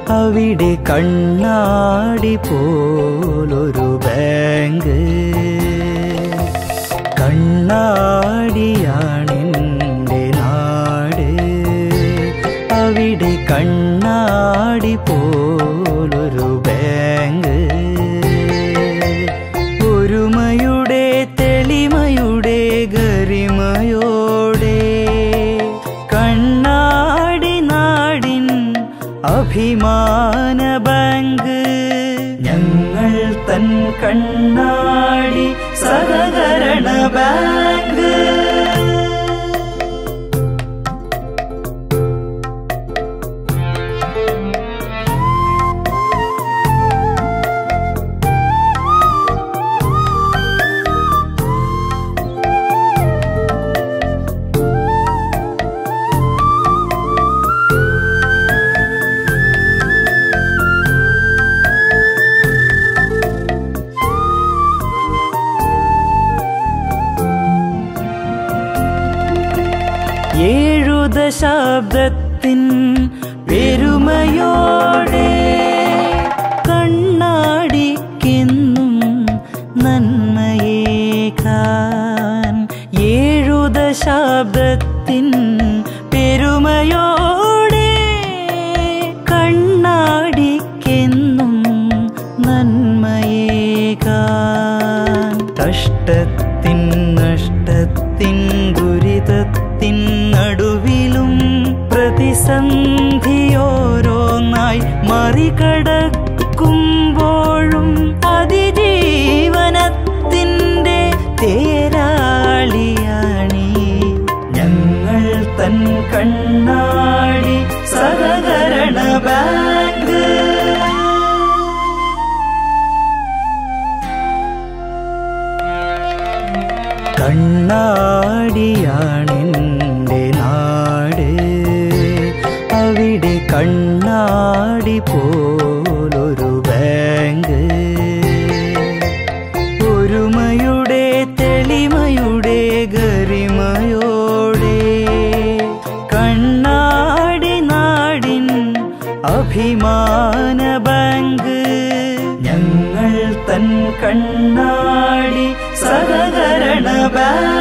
അവിടെ കണ്ണാടി പോലൊരു ബാങ്ക് കണ്ണാടിയാണെൻ്റെ നാട് അവിടെ കണ്ണാടി പോലൊരു ബാങ്ക് ഒരുമയുടെ തെളിമയുടെ ഗരിമയോടെ കണ്ണാടി നാടിൻ അഭിമാന ബാങ്ക് ഞങ്ങൾ തൻ കണ്ണാടി സഹകരണ ബാങ്ക് ഏഴു ദശാബ്ദത്തിൻ പെരുമയോടെ കണ്ണാടിക്കെന്നും നന്മയേകാൻ ഏഴു ദശാബ്ദത്തിൻ പെരുമയോടെ കണ്ണാടിക്കെന്നും നന്മയേകാൻ കഷ്ടത്തിൻ നഷ്ടത്തിൻ ദുരിതത്തിൻ നടുവിലും പ്രതിസന്ധിയോരോന്നായി മറികടക്കുമ്പോഴും അതിജീവനത്തിൻ്റെ തേരാളിയാണി ഞങ്ങൾ തൻ കണ്ണാടി സഹകരണ ബാങ്ക് കണ്ണാടിയാണെൻ്റെ നാട് അവിടെ കണ്ണാടി പോലൊരു ബാങ്ക് ഒരുമയുടെ തെളിമയുടെ ഗരിമയോടെ കണ്ണാടി നാടിൻ അഭിമാന ബാങ്ക് ഞങ്ങൾ തൻ കണ്ണാടി സഹകരണ ബാങ്ക്